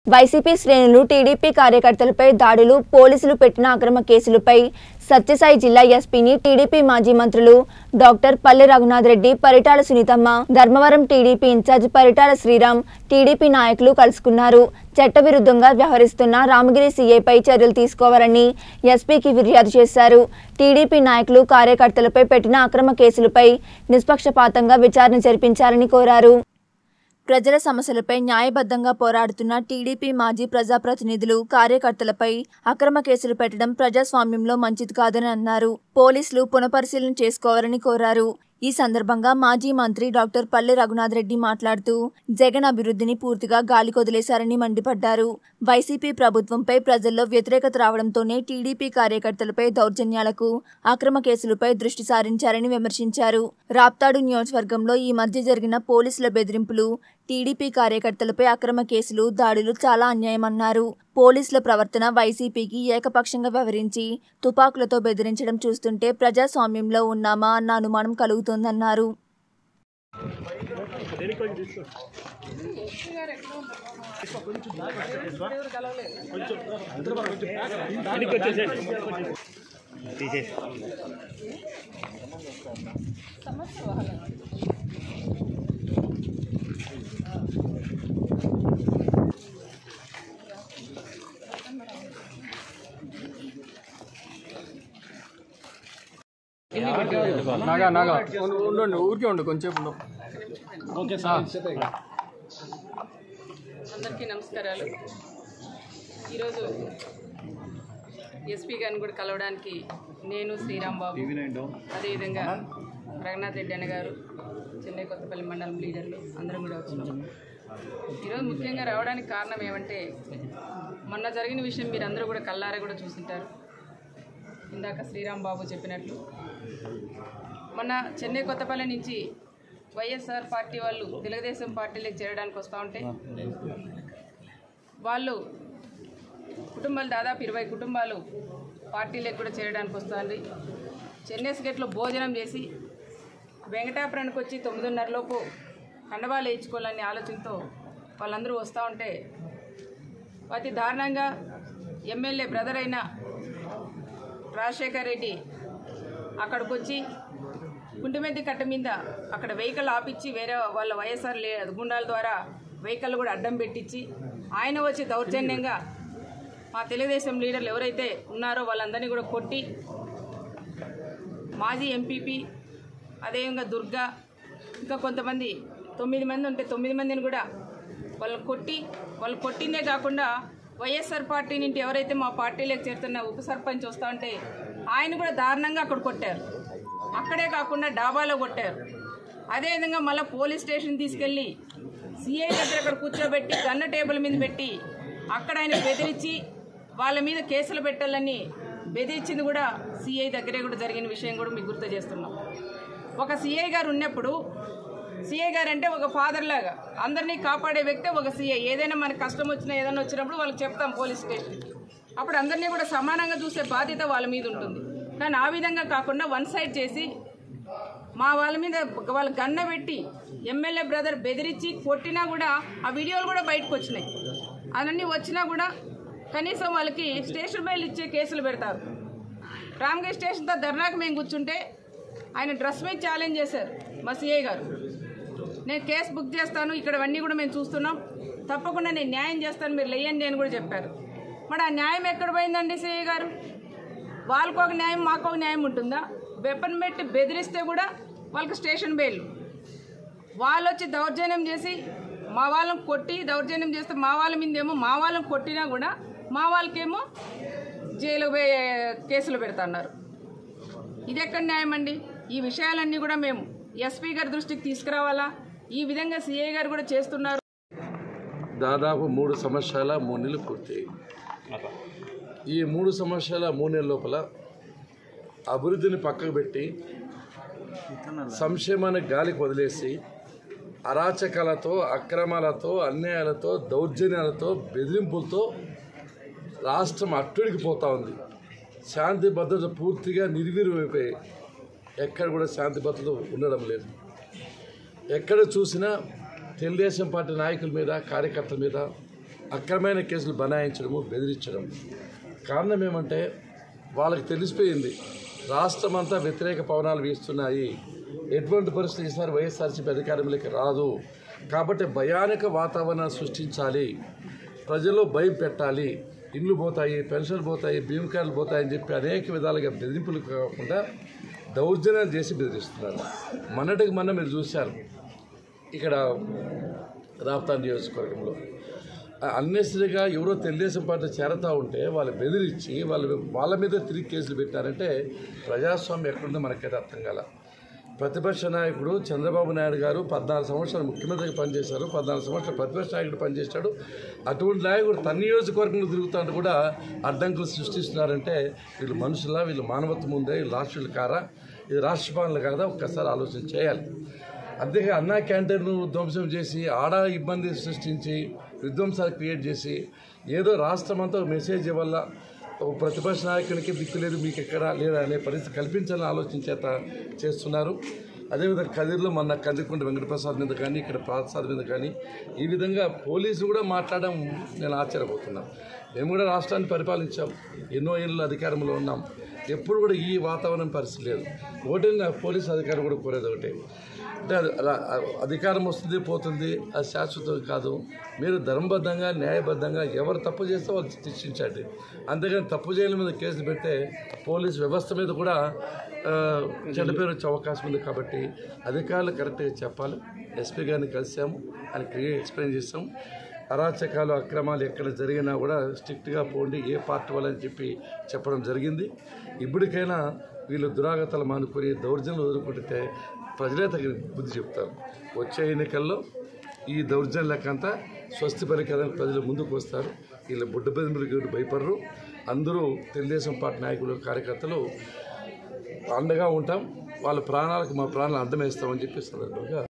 YCP శ్రేణులు TDP కార్యకర్తలపై దాడులు పోలీసులు పెట్టిన అక్రమ కేసులపై సత్యసాయి జిల్లా ఎస్పీని టీడీపీ మాజీ మంత్రులు డాక్టర్ పల్లె Raghunath Reddy Paritala Sunitamma Dharmavaram TDP incharge Paritala Sriram TDP నాయకులు కలుసుకున్నారు చట్టవిరుద్ధంగా వ్యవహరిస్తున్న రామగిరి సీఏపై చర్యలు తీసుకోవాలని ఎస్పీకి ఫిర్యాదు చేశారు టీడీపీ నాయకులు కార్యకర్తలపై పెట్టిన అక్రమ కేసులపై నిష్పక్షపాతంగా విచారణ జరిపించాలని కోరారు ప్రజల సమస్యలపై న్యాయబద్ధంగా పోరాడుతున్న టీడీపీ మాజీ ప్రజాప్రతినిధులు కార్యకర్తలపై అక్రమ కేసులు పెట్టడం ప్రజాస్వామ్యంలో మంచిది కాదని అన్నారు పోలీసులు పునఃపరిశీలన చేసుకోవాలని కోరారు ఈ సందర్భంగా మాజీ మంత్రి డాక్టర్ పల్లె రఘునాథ్ రెడ్డి మాట్లాడుతూ జగన్ అభివృద్ధిని పూర్తిగా గాలి కొదిలేశారని మండిపడ్డారు వైసీపీ ప్రభుత్వంపై ప్రజల్లో వ్యతిరేకత రావడంతోనే టీడీపీ కార్యకర్తలపై దౌర్జన్యాలకు అక్రమ కేసులపై దృష్టి సారించారని విమర్శించారు రాప్తాడు నియోజకవర్గంలో ఈ మధ్య జరిగిన పోలీసుల బెదిరింపులు టీడీపీ కార్యకర్తలపై అక్రమ కేసులు దాడులు చాలా అన్యాయమన్నారు పోలీసుల ప్రవర్తన వైసీపీకి ఏకపక్షంగా వ్యవహరించి తుపాకులతో బెదిరించడం చూస్తుంటే ప్రజాస్వామ్యంలో ఉన్నామా అన్న అనుమానం కలుగుతోందన్నారు నాగా నాగా ఉండు- ఉండండి ఊరికే ఉండు కొంచెం ఉండు అందరికీ నమస్కారాలు ఈరోజు ఎస్పీ గారిని కూడా కలవడానికి నేను శ్రీరామ్ బాబు అదేవిధంగా రఘునాథ్ రెడ్డి అన్న గారు చెన్నై కొత్తపల్లి మండలం లీడర్లు అందరం కూడా వచ్చినాం ఈరోజు ముఖ్యంగా రావడానికి కారణం ఏమంటే మొన్న జరిగిన విషయం మీరు అందరూ కూడా కల్లారా కూడా చూసింటారు ఇందాక శ్రీరామ్ బాబు చెప్పినట్లు మొన్న చెన్నై కొత్తపల్లి నుంచి వైఎస్ఆర్ పార్టీ వాళ్ళు తెలుగుదేశం పార్టీలోకి చేరడానికి వస్తూ ఉంటే వాళ్ళు కుటుంబాలు దాదాపు ఇరవై కుటుంబాలు పార్టీలోకి కూడా చేరడానికి వస్తుంది చెన్నైస్ గేట్లో భోజనం చేసి వెంకటాపురానికి వచ్చి తొమ్మిదిన్నర లోపు కండవాలు వేయించుకోవాలనే ఆలోచనతో వాళ్ళందరూ వస్తూ ఉంటే అతి దారుణంగా ఎమ్మెల్యే బ్రదర్ అయిన రాజశేఖర్ రెడ్డి అక్కడికి వచ్చి కుంటిమెద్ది కట్ట మీద అక్కడ వెహికల్ ఆపిచ్చి వేరే వాళ్ళ వైఎస్ఆర్ లే గుండాల ద్వారా వెహికల్ కూడా అడ్డం పెట్టించి ఆయన వచ్చి దౌర్జన్యంగా మా తెలుగుదేశం లీడర్లు ఎవరైతే ఉన్నారో వాళ్ళందరినీ కూడా కొట్టి మాజీ ఎంపీపీ అదేవిధంగా దుర్గా ఇంకా కొంతమంది తొమ్మిది మంది ఉంటే తొమ్మిది మందిని కూడా వాళ్ళని కొట్టి వాళ్ళు కొట్టిందే కాకుండా వైఎస్ఆర్ పార్టీ నుండి ఎవరైతే మా పార్టీలోకి చేరుతున్న ఉప సర్పంచ్ వస్తా ఉంటే ఆయన కూడా దారుణంగా అక్కడ కొట్టారు అక్కడే కాకుండా డాబాలో కొట్టారు అదేవిధంగా మళ్ళీ పోలీస్ స్టేషన్ తీసుకెళ్ళి సిఐ దగ్గర అక్కడ కూర్చోబెట్టి గన్న టేబుల్ మీద పెట్టి అక్కడ ఆయన బెదిరించి వాళ్ళ మీద కేసులు పెట్టాలని బెదిరించింది కూడా సిఐ దగ్గరే కూడా జరిగిన విషయం కూడా మీకు గుర్తు చేస్తున్నాం ఒక సిఐ గారు ఉన్నప్పుడు సిఐ గారు అంటే ఒక ఫాదర్ లాగా అందరినీ కాపాడే వ్యక్తి ఒక సిఐ ఏదైనా మనకు కష్టం వచ్చినా ఏదైనా వచ్చినప్పుడు వాళ్ళకి చెప్తాం పోలీస్ స్టేషన్కి అప్పుడు అందరినీ కూడా సమానంగా చూసే బాధ్యత వాళ్ళ మీద ఉంటుంది కానీ ఆ విధంగా కాకుండా వన్ సైడ్ చేసి మా వాళ్ళ మీద వాళ్ళ గన్న పెట్టి ఎమ్మెల్యే బ్రదర్ బెదిరించి కొట్టినా కూడా ఆ వీడియోలు కూడా బయటకు వచ్చినాయి అవన్నీ వచ్చినా కూడా కనీసం వాళ్ళకి స్టేషన్ బయలు ఇచ్చే కేసులు పెడతారు రామగిరి స్టేషన్తో ధర్నాకు మేము కూర్చుంటే ఆయన డ్రెస్ మీద ఛాలెంజ్ చేశారు మా సిఐ గారు నేను కేసు బుక్ చేస్తాను ఇక్కడ అన్నీ కూడా మేము చూస్తున్నాం తప్పకుండా నేను న్యాయం చేస్తాను మీరు లేయండి అని కూడా చెప్పారు మరి ఆ న్యాయం ఎక్కడ పోయిందండి సిఐ గారు వాళ్ళకు ఒక న్యాయం మాకు ఒక న్యాయం ఉంటుందా వెపన్ పెట్టి బెదిరిస్తే కూడా వాళ్ళకి స్టేషన్ బెయిల్ వాళ్ళు వచ్చి దౌర్జన్యం చేసి మా వాళ్ళని కొట్టి దౌర్జన్యం చేస్తే మా వాళ్ళ మీద ఏమో మా వాళ్ళని కొట్టినా కూడా మా వాళ్ళకేమో జైలు పోయే కేసులు పెడుతున్నారు ఇది ఎక్కడ న్యాయం అండి ఈ విషయాలన్నీ కూడా మేము ఎస్పీ గారి దృష్టికి తీసుకురావాలా ఈ విధంగా సిఐ గారు కూడా చేస్తున్నారు దాదాపు మూడు సంవత్సరాల మూడు నెలలు పూర్తయ్యాయి ఈ మూడు సంవత్సరాల మూడు నెలల లోపల అభివృద్ధిని పక్కకు పెట్టి సంక్షేమాన్ని గాలికి వదిలేసి అరాచకాలతో అక్రమాలతో అన్యాయాలతో దౌర్జన్యాలతో బెదిరింపులతో రాష్ట్రం అట్టుడికి పోతా ఉంది శాంతి భద్రత పూర్తిగా నిర్వీర్యమైపోయాయి ఎక్కడ కూడా శాంతి భద్రత ఉండడం లేదు ఎక్కడ చూసినా తెలుగుదేశం పార్టీ నాయకుల మీద కార్యకర్తల మీద అక్రమైన కేసులు బనాయించడము బెదిరించడం కారణం ఏమంటే వాళ్ళకి తెలిసిపోయింది రాష్ట్రం అంతా వ్యతిరేక పవనాలు వీస్తున్నాయి ఎటువంటి పరిస్థితి ఈసారి వైఎస్ఆర్సీపీ అధికారంలోకి రాదు కాబట్టి భయానక వాతావరణాన్ని సృష్టించాలి ప్రజల్లో భయం పెట్టాలి ఇండ్లు పోతాయి పెన్షన్లు పోతాయి భీమ్ కార్డులు పోతాయని చెప్పి అనేక విధాలుగా బెదిరింపులు కాకుండా దౌర్జన్యాలు చేసి బెదిరిస్తున్నారు మొన్నటికి మొన్న మీరు చూశారు ఇక్కడ రాప్తా నియోజకవర్గంలో అన్నెసరిగా ఎవరో తెలుగుదేశం పార్టీ చేరతా ఉంటే వాళ్ళు బెదిరించి వాళ్ళు వాళ్ళ మీద తిరిగి కేసులు పెట్టారంటే ప్రజాస్వామ్యం ఎక్కడుందో మనకైతే అర్థం కాల ప్రతిపక్ష నాయకుడు చంద్రబాబు నాయుడు గారు పద్నాలుగు సంవత్సరాలు ముఖ్యమంత్రిగా పనిచేశారు పద్నాలుగు సంవత్సరాలు ప్రతిపక్ష నాయకుడు పనిచేశాడు అటువంటి నాయకుడు తన నియోజకవర్గంలో తిరుగుతుంటే కూడా అడ్డంకులు సృష్టిస్తున్నారంటే వీళ్ళు మనుషులా వీళ్ళు మానవత్వం ఉందే వీళ్ళు రాష్ట్రులు కారా ఇది రాష్ట్ర పాలన కాదా ఒక్కసారి ఆలోచన చేయాలి అంతేగా అన్నా క్యాంటీన్ను ధ్వంసం చేసి ఆడ ఇబ్బంది సృష్టించి విధ్వంసాలు క్రియేట్ చేసి ఏదో రాష్ట్రం అంతా ఒక మెసేజ్ ఇవ్వాల ఒక ప్రతిపక్ష నాయకునికి దిక్కు లేదు మీకు ఎక్కడ లేదా అనే పరిస్థితి కల్పించాలని ఆలోచన చేత చేస్తున్నారు అదేవిధంగా కదిర్లో మొన్న కందికొండ వెంకటప్రసాద్ మీద కానీ ఇక్కడ ప్రసాద్ మీద కానీ ఈ విధంగా పోలీసులు కూడా మాట్లాడడం నేను ఆశ్చర్యపోతున్నాను మేము కూడా రాష్ట్రాన్ని పరిపాలించాం ఎన్నో ఏళ్ళు అధికారంలో ఉన్నాం ఎప్పుడు కూడా ఈ వాతావరణం పరిస్థితి లేదు ఒకటి నా పోలీస్ అధికారులు కూడా కోరేది ఒకటే అంటే అది అలా- అధికారం వస్తుంది పోతుంది అది శాశ్వతం కాదు మీరు ధర్మబద్ధంగా న్యాయబద్ధంగా ఎవరు తప్పు చేస్తే వాళ్ళు శిక్షించండి అంతేగాని తప్పు చేయని మీద కేసులు పెడితే పోలీస్ వ్యవస్థ మీద కూడా ఆ, చెడ్డ పేరు వచ్చే అవకాశం ఉంది కాబట్టి అధికారులు కరెక్ట్గా చెప్పాలి ఎస్పీ గారిని కలిసాము ఆయన క్లియర్ ఎక్స్ప్లెయిన్ చేసాం అరాచకాలు అక్రమాలు ఎక్కడ జరిగినా కూడా స్ట్రిక్ట్గా పోండి ఏ పార్టీ వాళ్ళని చెప్పి చెప్పడం జరిగింది ఇప్పటికైనా వీళ్ళు దురాగతాలు మానుకొని దౌర్జన్యం వదులుకుంటే ప్రజలే తగిన బుద్ధి చెప్తారు వచ్చే ఎన్నికల్లో ఈ దౌర్జన్యం లెక్కంతా స్వస్తి పలికడానికి ప్రజలు ముందుకు వస్తారు వీళ్ళ బుడ్డ బెదింపులకి భయపడరు అందరూ తెలుగుదేశం పార్టీ నాయకులు కార్యకర్తలు అండగా ఉంటాం వాళ్ళ ప్రాణాలకు మా ప్రాణాలు అడ్డం వేస్తామని చెప్పి సందర్భంగా